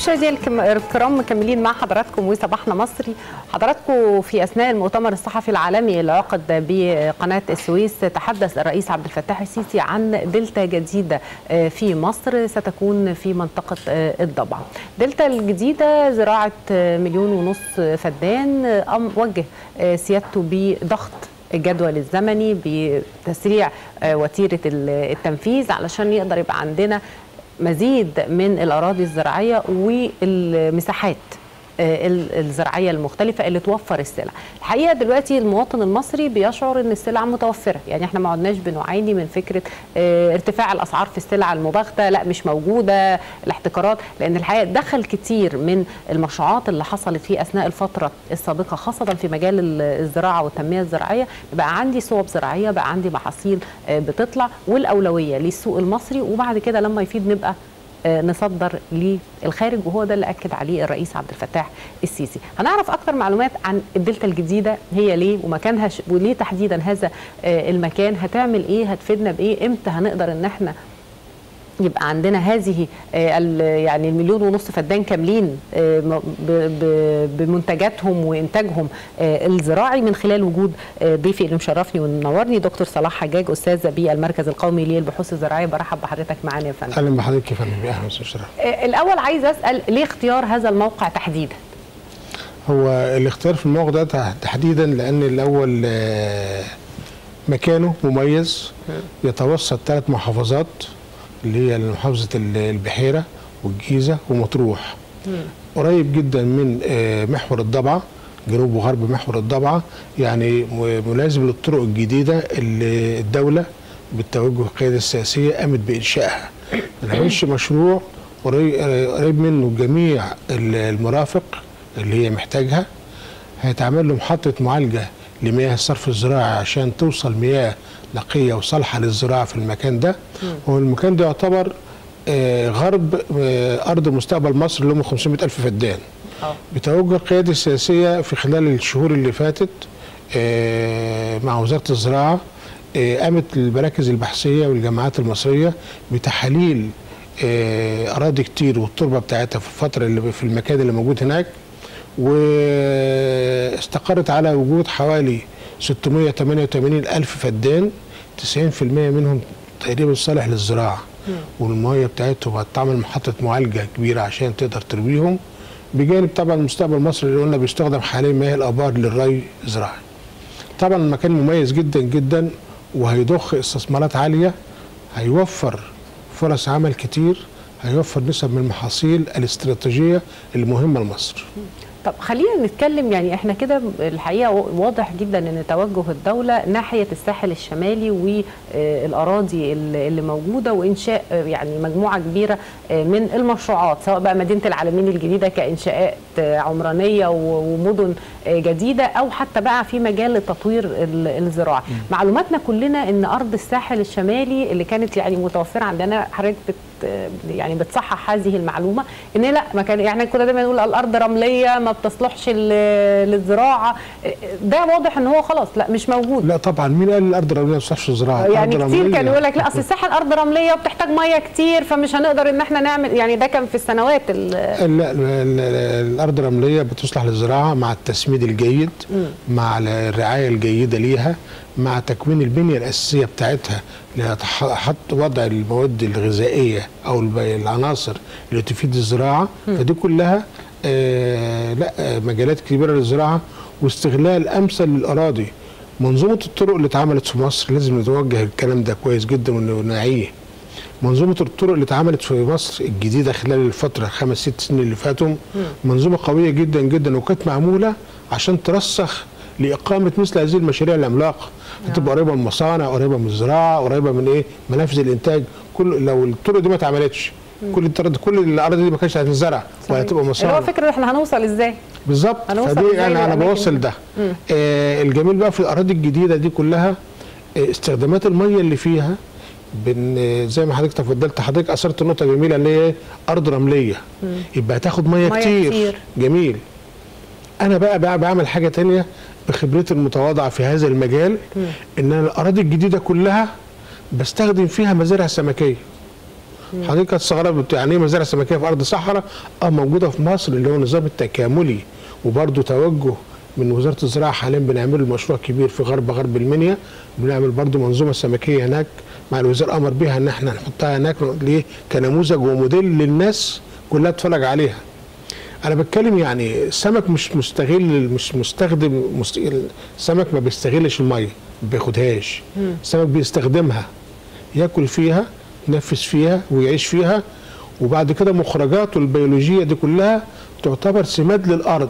مشاهدينا الكرام مكملين مع حضراتكم وصباحنا مصري حضراتكم في اثناء المؤتمر الصحفي العالمي اللي عقد بقناه السويس تحدث الرئيس عبد الفتاح السيسي عن دلتا جديده في مصر ستكون في منطقه الضبع دلتا الجديده زراعه مليون ونص فدان وجه سيادته بضغط الجدول الزمني بتسريع وتيره التنفيذ علشان يقدر يبقى عندنا مزيد من الاراضي الزراعيه والمساحات الزراعيه المختلفه اللي توفر السلع. الحقيقه دلوقتي المواطن المصري بيشعر ان السلع متوفره، يعني احنا ما عدناش بنعاني من فكره ارتفاع الاسعار في السلع المباغته، لا مش موجوده، الاحتكارات، لان الحقيقه دخل كتير من المشروعات اللي حصلت في اثناء الفتره السابقه خاصه في مجال الزراعه والتنميه الزراعيه، بقى عندي صوب زراعيه، بقى عندي محاصيل بتطلع والاولويه للسوق المصري وبعد كده لما يفيد نبقى نصدر للخارج وهو ده اللي اكد عليه الرئيس عبد الفتاح السيسي هنعرف اكثر معلومات عن الدلتا الجديده هي ليه ومكانها ش... وليه تحديدا هذا المكان هتعمل ايه هتفيدنا بايه امتى هنقدر ان احنا يبقى عندنا هذه يعني المليون ونص فدان كاملين بمنتجاتهم وانتاجهم الزراعي من خلال وجود ضيفي اللي مشرفني ومنورني دكتور صلاح حجاج استاذ بالمركز القومي للبحوث الزراعيه برحب بحضرتك معانا يا فندم اهلا بحضرتك يا فندم اهلا وسهلا الاول عايز اسال ليه اختيار هذا الموقع تحديدا هو الاختيار في الموقع ده تحديدا لان الاول مكانه مميز يتوسط ثلاث محافظات اللي هي محافظه البحيره والجيزه ومطروح قريب جدا من محور الضبعه جنوب وغرب محور الضبعه يعني ملازم للطرق الجديده اللي الدوله بالتوجه القياده السياسيه قامت بانشائها العيش مشروع قريب منه جميع المرافق اللي هي محتاجها هيتعمل له محطه معالجه لمياه الصرف الزراعي عشان توصل مياه نقيه وصالحه للزراعه في المكان ده هو المكان ده يعتبر آه غرب آه ارض مستقبل مصر اللي هم 500 الف فدان أوه. بتوجه القياده السياسيه في خلال الشهور اللي فاتت آه مع وزاره الزراعه قامت المراكز البحثيه والجامعات المصريه بتحاليل اراضي كتير والتربه بتاعتها في الفتره اللي في المكان اللي موجود هناك واستقرت على وجود حوالي 688 ألف فدان 90% منهم تقريبا صالح للزراعة والمية بتاعتهم هتعمل محطة معالجة كبيرة عشان تقدر ترويهم بجانب طبعا مستقبل مصر اللي قلنا بيستخدم حاليا مياه الآبار للري الزراعي طبعا المكان مميز جدا جدا وهيضخ استثمارات عالية هيوفر فرص عمل كتير هيوفر نسب من المحاصيل الاستراتيجية المهمة لمصر طب خلينا نتكلم يعني احنا كده الحقيقه واضح جدا ان توجه الدوله ناحيه الساحل الشمالي والاراضي اللي موجوده وانشاء يعني مجموعه كبيره من المشروعات سواء بقى مدينه العالمين الجديده كانشاءات عمرانيه ومدن جديده او حتى بقى في مجال تطوير الزراعه معلوماتنا كلنا ان ارض الساحل الشمالي اللي كانت يعني متوفره عندنا حضرتك بت يعني بتصحح هذه المعلومه ان لا ما كان يعني كنا دايما نقول الارض رمليه ما بتصلحش للزراعه ده واضح ان هو خلاص لا مش موجود لا طبعا مين قال الارض رمليه ما بتصلحش للزراعه يعني كتير كان يقول لك لا اصل الساحل ارض رمليه وبتحتاج ميه كتير فمش هنقدر ان احنا نعمل يعني ده كان في السنوات لا الارض رمليه بتصلح للزراعه مع التسميد الجيد م. مع الرعايه الجيده ليها مع تكوين البنيه الاساسيه بتاعتها لحط وضع المواد الغذائيه او العناصر اللي تفيد الزراعه م. فدي كلها آه لا مجالات كبيره للزراعه واستغلال امثل للاراضي منظومه الطرق اللي اتعملت في مصر لازم نتوجه الكلام ده كويس جدا ونعيه منظومه الطرق اللي اتعملت في مصر الجديده خلال الفتره خمس ست سنين اللي فاتوا م. منظومه قويه جدا جدا وكانت معموله عشان ترسخ لاقامه مثل هذه المشاريع العملاقه هتبقى قريبه من المصانع قريبه من الزراعه قريبه من ايه منافذ الانتاج كل لو الطرق دي ما اتعملتش كل الطرق كل الاراضي دي ما كانتش هتتزرع وهتبقى مصانع هو فكره احنا هنوصل ازاي بالظبط فدي انا انا بوصل ده آه الجميل بقى في الاراضي الجديده دي كلها آه استخدامات الميه اللي فيها بن زي ما حضرتك تفضلت حضرتك اثرت نقطه جميله اللي هي ارض رمليه مم. يبقى هتاخد ميه, مية كتير. كتير جميل انا بقى, بقى بعمل حاجه تانية بخبرتي المتواضعه في هذا المجال مم. ان انا الاراضي الجديده كلها بستخدم فيها مزارع سمكيه حضرتك استغربت يعني ايه مزارع سمكيه في ارض صحراء اه موجوده في مصر اللي هو النظام التكاملي وبرده توجه من وزاره الزراعه حاليا بنعمل مشروع كبير في غرب غرب المنيا بنعمل برضو منظومه سمكيه هناك مع الوزير امر بيها ان احنا نحطها هناك ليه كنموذج وموديل للناس كلها تتفرج عليها انا بتكلم يعني السمك مش مستغل مش مستخدم مست... السمك ما بيستغلش الميه ما بياخدهاش السمك بيستخدمها ياكل فيها ينفس فيها ويعيش فيها وبعد كده مخرجاته البيولوجيه دي كلها تعتبر سماد للارض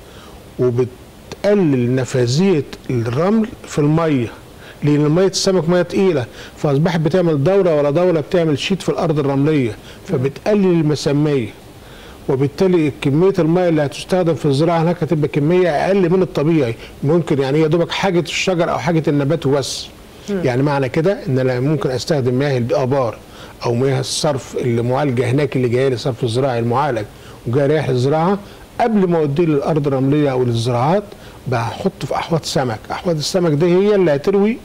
وبتقلل نفاذيه الرمل في الميه لان ميه السمك ميه تقيله فاصبحت بتعمل دوره ولا دوره بتعمل شيت في الارض الرمليه فبتقلل المساميه وبالتالي كميه الميه اللي هتستخدم في الزراعه هناك هتبقى كميه اقل من الطبيعي ممكن يعني يا دوبك حاجه الشجر او حاجه النبات وبس يعني معنى كده ان انا ممكن استخدم مياه الابار او مياه الصرف اللي معالجه هناك اللي جايه لي صرف الزراعي المعالج وجاي رايح للزراعه قبل ما اوديه للارض الرمليه او للزراعات بحطه في احواض سمك احواض السمك دي هي اللي هتروي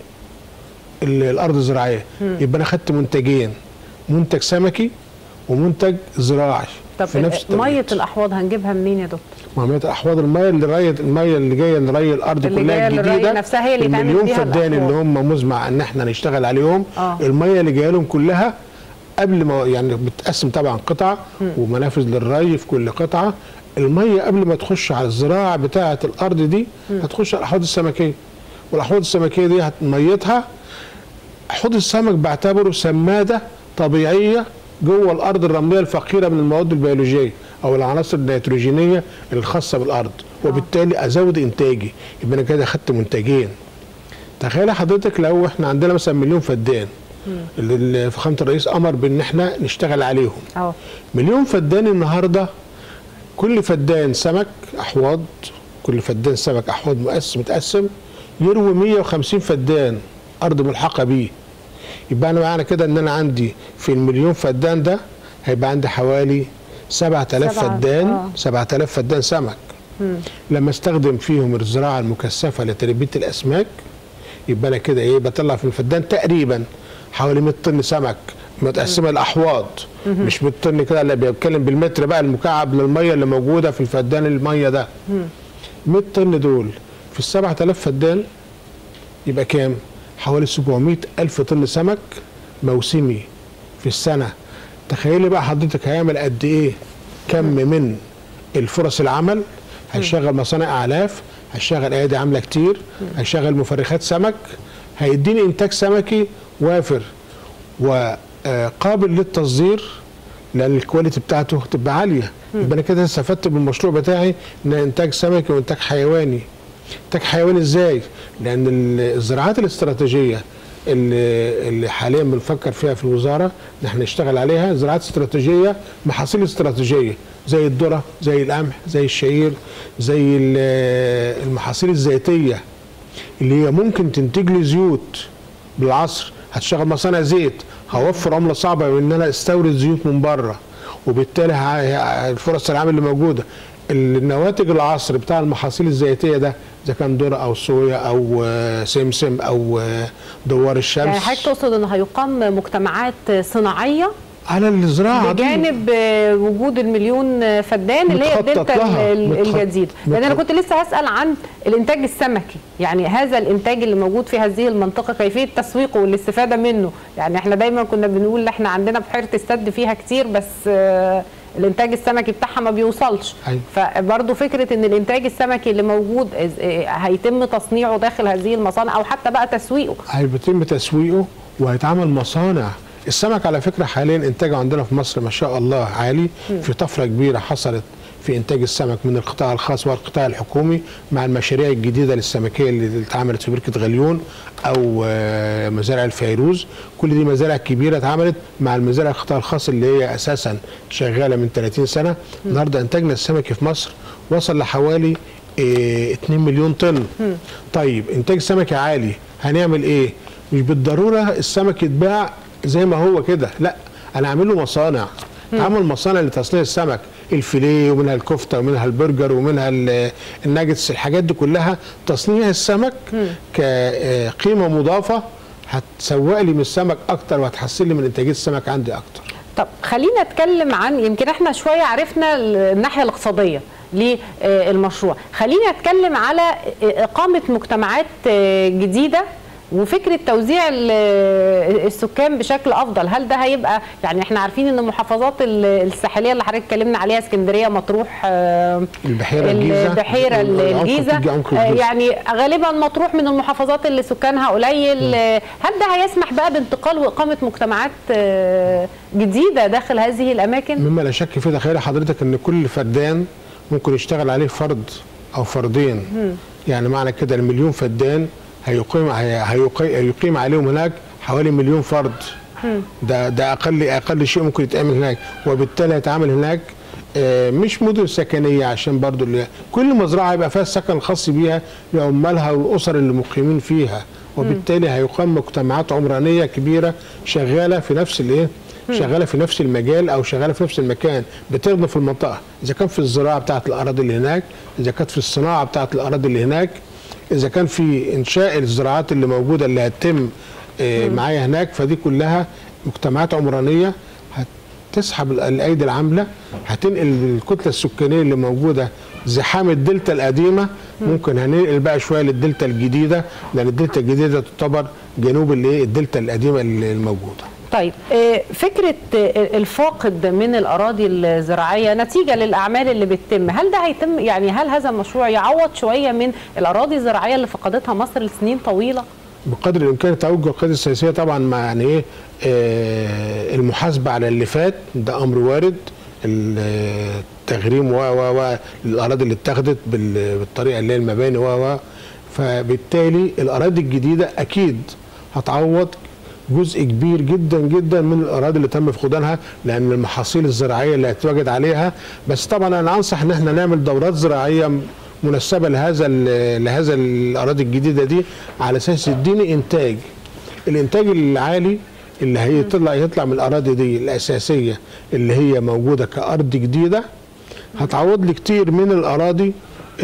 ال- الارض الزراعيه يبقى انا خدت منتجين منتج سمكي ومنتج زراعي طب في نفس ال- ميه التوقيت. الاحواض هنجيبها منين يا دكتور؟ ما ميه احواض الميه اللي ري الميه اللي جايه لري الارض اللي كلها جاية للري الجديده نفسها هي اللي يتعمل المليون بيها فدان الأحواض. اللي هم مزمع ان احنا نشتغل عليهم آه. الميه اللي جايه لهم كلها قبل ما يعني بتقسم طبعا قطع ومنافذ للري في كل قطعه الميه قبل ما تخش على الزراعه بتاعه الارض دي هتخش على الاحواض السمكيه والاحواض السمكيه دي هت- ميتها حوض السمك بعتبره سماده طبيعيه جوه الارض الرمليه الفقيره من المواد البيولوجيه او العناصر النيتروجينيه الخاصه بالارض وبالتالي ازود انتاجي يبقى انا كده خدت منتجين تخيل حضرتك لو احنا عندنا مثلا مليون فدان اللي اللي فخامه الرئيس امر بان احنا نشتغل عليهم اه مليون فدان النهارده كل فدان سمك احواض كل فدان سمك احواض مقسم متقسم يروي 150 فدان ارض ملحقه بيه يبقى انا معنى كده ان انا عندي في المليون فدان ده هيبقى عندي حوالي 7000 سبعة، فدان آه. 7000 فدان سمك لما استخدم فيهم الزراعه المكثفه لتربيه الاسماك يبقى انا كده ايه بطلع في الفدان تقريبا حوالي 100 طن سمك متقسمه الاحواض مش 100 طن كده اللي بيتكلم بالمتر بقى المكعب للميه اللي موجوده في الفدان الميه ده 100 طن دول في ال 7000 فدان يبقى كام؟ حوالي 700 ألف طن سمك موسمي في السنة تخيلي بقى حضرتك هيعمل قد إيه كم من الفرص العمل هيشغل مصانع أعلاف هيشغل أيادي عاملة كتير هيشغل مفرخات سمك هيديني إنتاج سمكي وافر وقابل للتصدير لان الكواليتي بتاعته تبقى عاليه يبقى انا كده استفدت بالمشروع بتاعي ان انتاج سمكي وانتاج حيواني انتاج حيواني ازاي؟ لان ال- الزراعات الاستراتيجيه اللي, اللي حاليا بنفكر فيها في الوزاره ان احنا نشتغل عليها زراعات استراتيجيه محاصيل استراتيجيه زي الذره زي القمح زي الشعير زي ال- المحاصيل الزيتيه اللي هي ممكن تنتج لي زيوت بالعصر هتشغل مصانع زيت هوفر عمله صعبه بان انا استورد زيوت من بره وبالتالي ه- الفرص العمل اللي موجوده النواتج العصر بتاع المحاصيل الزيتيه ده اذا كان ذره او صويا او آه، سمسم او آه، دوار الشمس يعني حضرتك تقصد ان هيقام مجتمعات صناعيه على الزراعه دي بجانب آه، وجود المليون آه، فدان اللي هي متخطط الدلتا لها. ال- متخط- الجديد لان انا متخط- كنت لسه هسال عن الانتاج السمكي يعني هذا الانتاج اللي موجود في هذه المنطقه كيفيه تسويقه والاستفاده منه يعني احنا دايما كنا بنقول احنا عندنا بحيره السد فيها كتير بس آه، الانتاج السمكي بتاعها ما بيوصلش أيوة. فبرضه فكره ان الانتاج السمكي اللي موجود إز- آه، هيتم تصنيعه داخل هذه المصانع او حتى بقى تسويقه هيتم تسويقه وهيتعمل مصانع السمك على فكره حاليا انتاجه عندنا في مصر ما شاء الله عالي في طفره كبيره حصلت في انتاج السمك من القطاع الخاص والقطاع الحكومي مع المشاريع الجديده للسمكيه اللي اتعملت في بركه غليون او آه، مزارع الفيروز كل دي مزارع كبيره اتعملت مع المزارع القطاع الخاص اللي هي اساسا شغاله من 30 سنه النهارده انتاجنا السمكي في مصر وصل لحوالي إيه 2 مليون طن طيب انتاج سمكي عالي هنعمل ايه مش بالضروره السمك يتباع زي ما هو كده لا انا اعمل له مصانع عمل مصانع لتصنيع السمك الفيليه ومنها الكفته ومنها البرجر ومنها ال- الناجتس الحاجات دي كلها تصنيع السمك كقيمه مضافه هتسوق لي من السمك اكتر وهتحسن لي من انتاجيه السمك عندي اكتر طب خلينا نتكلم عن يمكن احنا شويه عرفنا الناحيه الاقتصاديه للمشروع خلينا نتكلم على اقامه مجتمعات جديده وفكره توزيع السكان بشكل افضل هل ده هيبقى يعني احنا عارفين ان المحافظات الساحليه اللي حضرتك اتكلمنا عليها اسكندريه مطروح البحيره الجيزه البحيره الجيزه يعني غالبا مطروح من المحافظات اللي سكانها قليل هل ده هيسمح بقى بانتقال واقامه مجتمعات جديده داخل هذه الاماكن مما لا شك فيه تخيل حضرتك ان كل فدان ممكن يشتغل عليه فرد او فردين م. يعني معنى كده المليون فدان هيقيم هيقيم عليهم هناك حوالي مليون فرد ده ده اقل اقل شيء ممكن يتعمل هناك وبالتالي هيتعمل هناك مش مدن سكنيه عشان برضو اللي كل مزرعه يبقى فيها السكن الخاص بيها لعمالها والاسر اللي مقيمين فيها وبالتالي هيقام مجتمعات عمرانيه كبيره شغاله في نفس الايه شغاله في نفس المجال او شغاله في نفس المكان بتخدم في المنطقه اذا كان في الزراعه بتاعه الاراضي اللي هناك اذا كانت في الصناعه بتاعه الاراضي اللي هناك اذا كان في انشاء الزراعات اللي موجوده اللي هتتم معايا هناك فدي كلها مجتمعات عمرانيه هتسحب الايدي العامله هتنقل الكتله السكانيه اللي موجوده زحام الدلتا القديمه ممكن هننقل بقى شويه للدلتا الجديده لان الدلتا الجديده تعتبر جنوب الايه الدلتا القديمه الموجوده طيب فكرة الفاقد من الأراضي الزراعية نتيجة للأعمال اللي بتتم هل ده هيتم يعني هل هذا المشروع يعوض شوية من الأراضي الزراعية اللي فقدتها مصر لسنين طويلة؟ بقدر الامكان توجه القياده السياسيه طبعا مع يعني ايه آه المحاسبه على اللي فات ده امر وارد التغريم و و و الاراضي اللي اتخذت بالطريقه اللي هي المباني و و فبالتالي الاراضي الجديده اكيد هتعوض جزء كبير جدا جدا من الاراضي اللي تم فقدانها لان المحاصيل الزراعيه اللي هتواجد عليها بس طبعا انا انصح ان احنا نعمل دورات زراعيه مناسبه لهذا لهذا الاراضي الجديده دي على اساس يديني انتاج الانتاج العالي اللي هيطلع يطلع من الاراضي دي الاساسيه اللي هي موجوده كارض جديده هتعوض لي كتير من الاراضي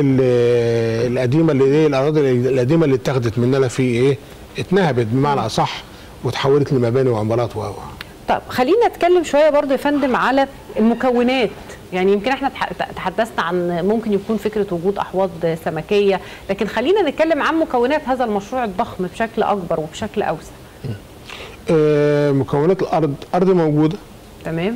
القديمه اللي ايه الاراضي القديمه اللي اتاخدت مننا في ايه اتنهبت بمعنى اصح وتحولت لمباني وعمارات و طب خلينا نتكلم شويه برضو يا فندم على المكونات يعني يمكن احنا تحدثنا عن ممكن يكون فكره وجود احواض سمكيه لكن خلينا نتكلم عن مكونات هذا المشروع الضخم بشكل اكبر وبشكل اوسع آه مكونات الارض ارض موجوده تمام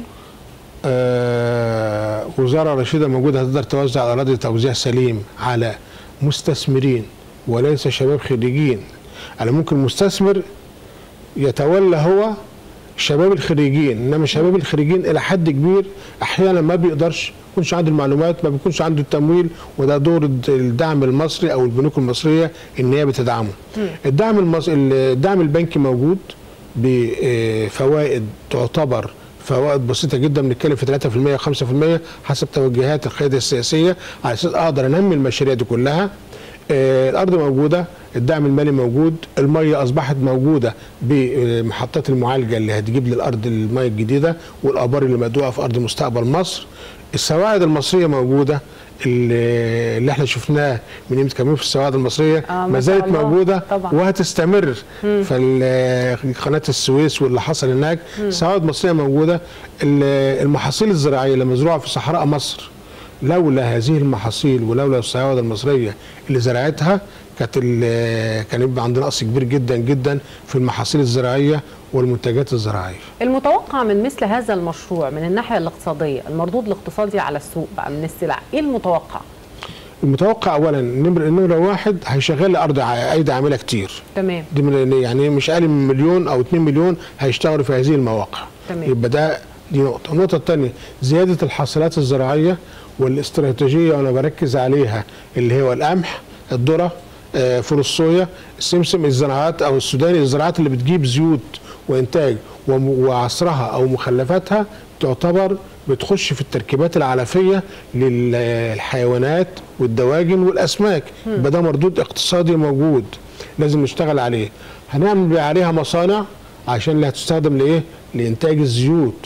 آه وزاره رشيده موجوده هتقدر توزع الاراضي توزيع سليم على مستثمرين وليس شباب خريجين انا ممكن مستثمر يتولى هو شباب الخريجين انما شباب الخريجين الى حد كبير احيانا ما بيقدرش يكونش عنده المعلومات ما بيكونش عنده التمويل وده دور الدعم المصري او البنوك المصريه ان هي بتدعمه الدعم المصري الدعم البنكي موجود بفوائد تعتبر فوائد بسيطه جدا بنتكلم في 3% 5% حسب توجهات القياده السياسيه على اساس اقدر انمي المشاريع دي كلها آه الارض موجوده الدعم المالي موجود الميه اصبحت موجوده بمحطات المعالجه اللي هتجيب للارض الميه الجديده والابار اللي مدوقه في ارض مستقبل مصر السواعد المصريه موجوده اللي, اللي احنا شفناه من قيمه كمان في السواعد المصريه آه ما زالت الله. موجوده طبعا. وهتستمر في قناه السويس واللي حصل هناك السواعد المصريه موجوده المحاصيل الزراعيه اللي مزروعه في صحراء مصر لولا هذه المحاصيل ولولا السواعد المصريه اللي زرعتها كانت كان يبقى عندنا نقص كبير جدا جدا في المحاصيل الزراعيه والمنتجات الزراعيه. المتوقع من مثل هذا المشروع من الناحيه الاقتصاديه المردود الاقتصادي على السوق بقى من السلع، ايه المتوقع؟ المتوقع اولا نمره نمره واحد هيشغل لي ارض ايدي عامله كتير. تمام. دي من يعني مش اقل من مليون او 2 مليون هيشتغلوا في هذه المواقع. تمام. يبقى ده دي نقطه، النقطه الثانيه زياده الحاصلات الزراعيه والاستراتيجيه وانا بركز عليها اللي هو القمح، الذره، فول الصويا السمسم الزراعات او السوداني الزراعات اللي بتجيب زيوت وانتاج وعصرها او مخلفاتها تعتبر بتخش في التركيبات العلفيه للحيوانات والدواجن والاسماك يبقى ده مردود اقتصادي موجود لازم نشتغل عليه هنعمل عليها مصانع عشان اللي هتستخدم لايه لانتاج الزيوت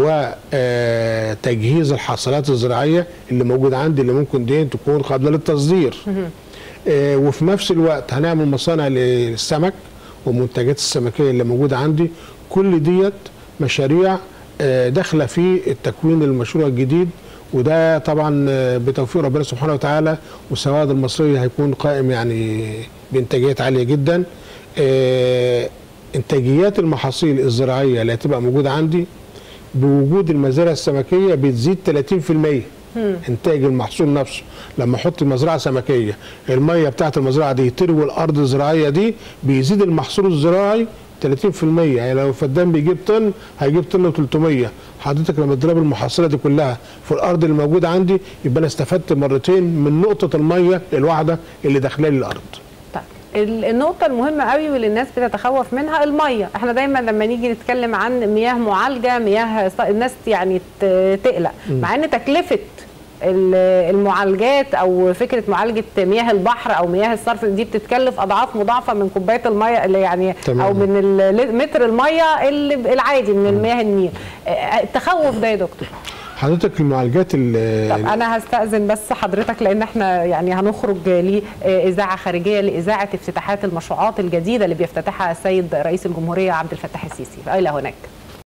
وتجهيز الحاصلات الزراعيه اللي موجوده عندي اللي ممكن دي تكون قابله للتصدير آه وفي نفس الوقت هنعمل مصانع للسمك والمنتجات السمكيه اللي موجوده عندي كل ديت مشاريع آه، داخله في التكوين المشروع الجديد وده طبعا آه، بتوفيق ربنا سبحانه وتعالى والسواد المصري هيكون قائم يعني بانتاجيات عاليه جدا آه، انتاجيات المحاصيل الزراعيه اللي هتبقى موجوده عندي بوجود المزارع السمكيه بتزيد 30% انتاج المحصول نفسه لما احط مزرعه سمكيه الميه بتاعت المزرعه دي تروي الارض الزراعيه دي بيزيد المحصول الزراعي 30% يعني لو الفدان بيجيب طن هيجيب طن و300 حضرتك لما تضرب المحصله دي كلها في الارض اللي موجوده عندي يبقى انا استفدت مرتين من نقطه الميه الواحده اللي داخله لي الارض طيب ال- النقطة المهمة قوي واللي الناس بتتخوف منها المية، احنا دايما لما نيجي نتكلم عن مياه معالجة، مياه ص- الناس يعني ت- تقلق، مع ان تكلفة ال- المعالجات او فكره معالجه مياه البحر او مياه الصرف دي بتتكلف اضعاف مضاعفه من كوبايه الميه اللي يعني تمام. او من ال- متر الميه اللي العادي من المياه النيل آه، التخوف ده يا دكتور حضرتك المعالجات ال- طب انا هستاذن بس حضرتك لان احنا يعني هنخرج لاذاعه خارجيه لاذاعه افتتاحات المشروعات الجديده اللي بيفتتحها السيد رئيس الجمهوريه عبد الفتاح السيسي الى هناك